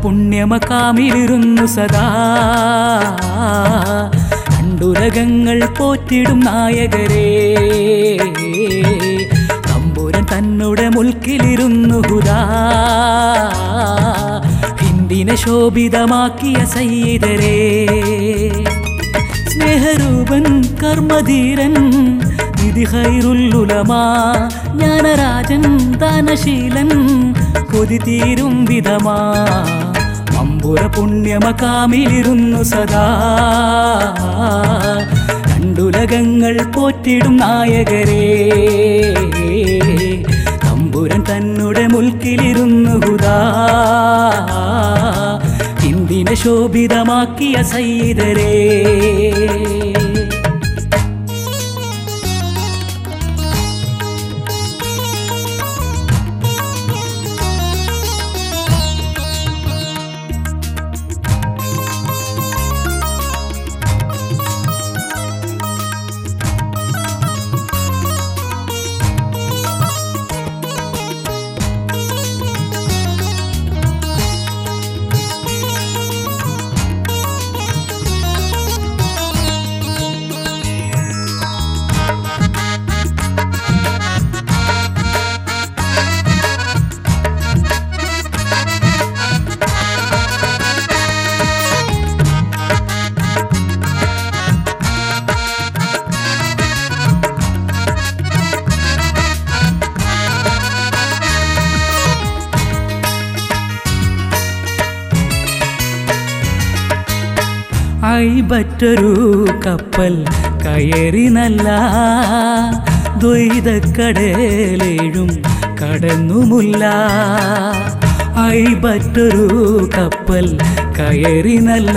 പുണ്യമകാമിലിരുന്നു സദാ രണ്ടുലകങ്ങൾ പോറ്റിടും നായകരേ തമ്പുരൻ തന്നുടെ മുൽക്കിലിരുന്നു ഹുദാ ഹിന്ദിനെ ശോഭിതമാക്കിയ സയ്യിദരേ സ്നേഹരൂപൻ കർമ്മധീരൻ നിധി ഹൈറുല്ലുലമാ ജ്ഞാനരാജൻ ദാനശീലൻ കൊതി തീരും വിധമാ അമ്പുര പുണ്യമകാമിലിരുന്നു സദാ രണ്ടുലകങ്ങൾ പോറ്റിടും നായകരേ തമ്പുരൻ തന്നുടെ മുൽക്കിലിരുന്നു ഹുദാ ഹിന്ദിനെ ശോഭിതമാക്കിയ സൈതരേ അയിബറ്റൊരു കപ്പൽ കയറി നല്ല ദ്വൈതക്കടലേഴും കടന്നുമുല്ല അയിബറ്റൊരു കപ്പൽ കയറി നല്ല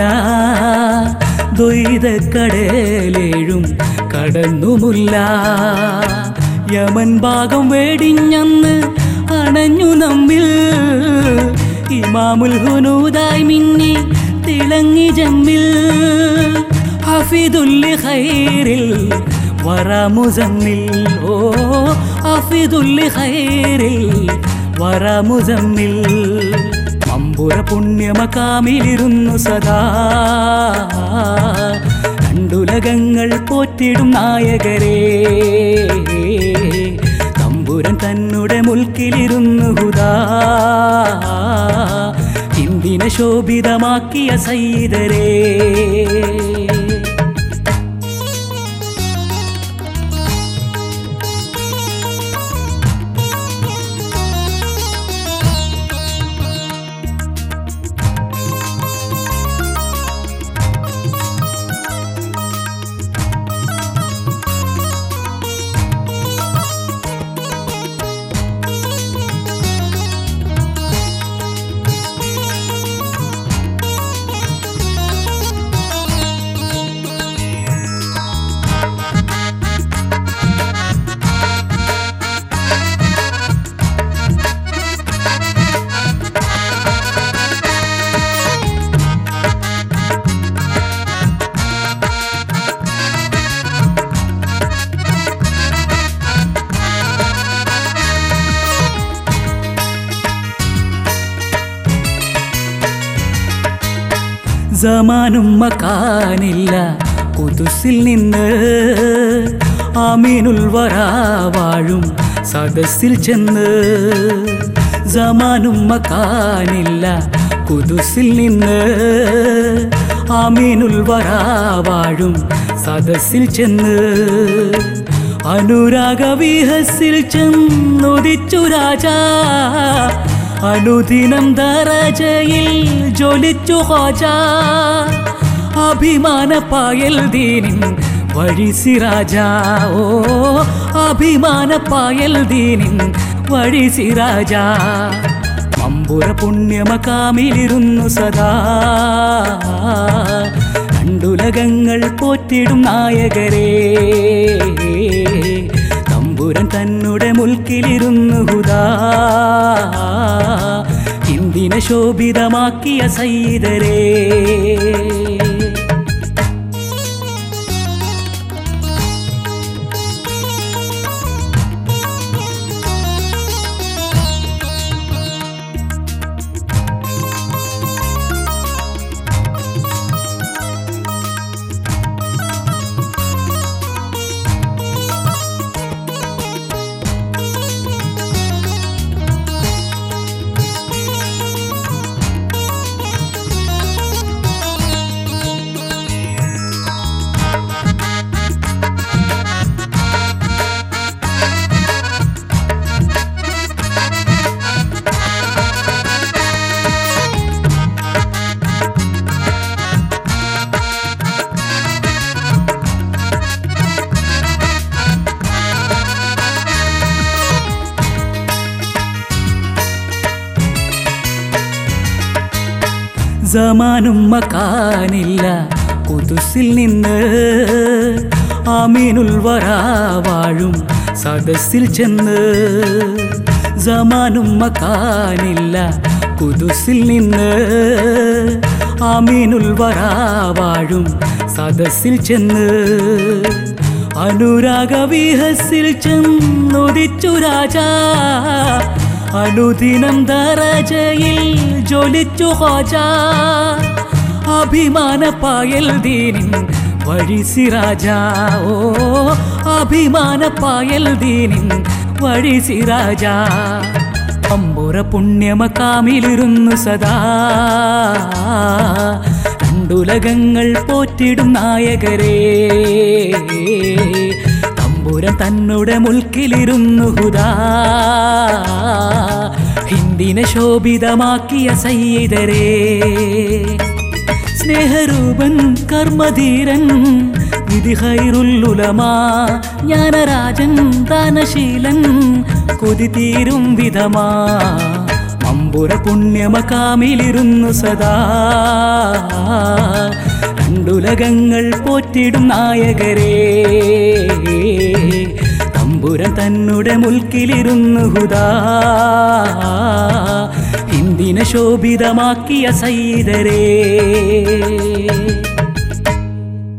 ദ്വൈതക്കടലേഴും കടന്നുമുല്ല യമൻ ഭാഗം വേടിഞ്ഞന്ന് അണഞ്ഞു നമ്മിൽ ഇമാമുൽ ഹുനൂദായി മിന്നി തിളങ്ങി ജമ്മിൽ ഹഫിദുല്ലി ഖൈറിൽ വറമുസമ്മിൽ ഓ ഹഫിദുല്ലി ഖൈറിൽ വറമുസമ്മിൽ അമ്പുര പുണ്യമകാമിലിരുന്നു സദാ രണ്ടുലകങ്ങൾ പോറ്റിടും നായകരേ തമ്പുരൻ തന്നുടെ മുൽക്കിലിരുന്നു ഹുദാ ഹിന്ദിനെ ശോഭിതമാക്കിയ സൈതരേ സമാനും മക്കാനില്ല കുതുസിൽ നിന്ന് ആമീനുൽ വരാ വാഴും സദസ്സിൽ ചെന്ന് സമാനും മക്കാനില്ല കുതുസിൽ നിന്ന് ആമീനുൽ വരാ വാഴും സദസ്സിൽ ചെന്ന് അനുരാഗവിഹസിൽ ചെന്നുദിച്ചു രാജാ അനുദിനം ദറജയിൽ ജ്വലിച്ചു ഹോജ അഭിമാന പായൽ ദീനിൻ വഴി സിരാജ ഓ അഭിമാന പായൽ ദീനിൻ വഴി സിരാജ അമ്പുര പുണ്യമകാമിലിരുന്നു സദാ രണ്ടുലകങ്ങൾ പോറ്റിടും നായകരേ തമ്പുരൻ തന്നുടെ മുൽക്കിലിരുന്നു ഹുദാ ഹിന്ദിനെ ശോഭിതമാക്കിയ സൈതരേ സമാനും മക്കാനില്ല കുതുസിൽ നിന്ന് ആമീനുൽ വരാ വാഴും സദസ്സിൽ ചെന്ന് സമാനും മക്കാനില്ല കുതുസിൽ നിന്ന് ആമീനുൽ വരാ വാഴും സദസ്സിൽ ചെന്ന് അനുരാഗവിഹസിൽ ചെന്നുദിച്ചു രാജാ അനുദിനം ദറജയിൽ ജ്വലിച്ചു ഹോജ അഭിമാന പായൽ ദീനിൻ വഴി സിരാജ ഓ അഭിമാന പായൽ ദീനിൻ വഴി സിരാജ അമ്പുറ പുണ്യമക്കാമിലിരുന്നു സദാ രണ്ടുലകങ്ങൾ പോറ്റിടും നായകരേ തമ്പുരം തന്നുടെ മുൽക്കിലിരുന്നു ഹുദാ ഹിന്ദിനെ ശോഭിതമാക്കിയ സയ്യിദരേ സ്നേഹരൂപൻ കർമ്മധീരൻ വിധി ഹൈറുല്ലുലമാ ജ്ഞാനരാജൻ ദാനശീലൻ കൊതി തീരും വിധമാ അമ്പുര പുണ്യമകാമിലിരുന്നു സദാ രണ്ടുലകങ്ങൾ പോറ്റിടും നായകരേ തമ്പുരൻ തന്നുടെ മുൽക്കിലിരുന്നു ഹുദാ ഹിന്ദിനെ ശോഭിതമാക്കിയ സൈതരേ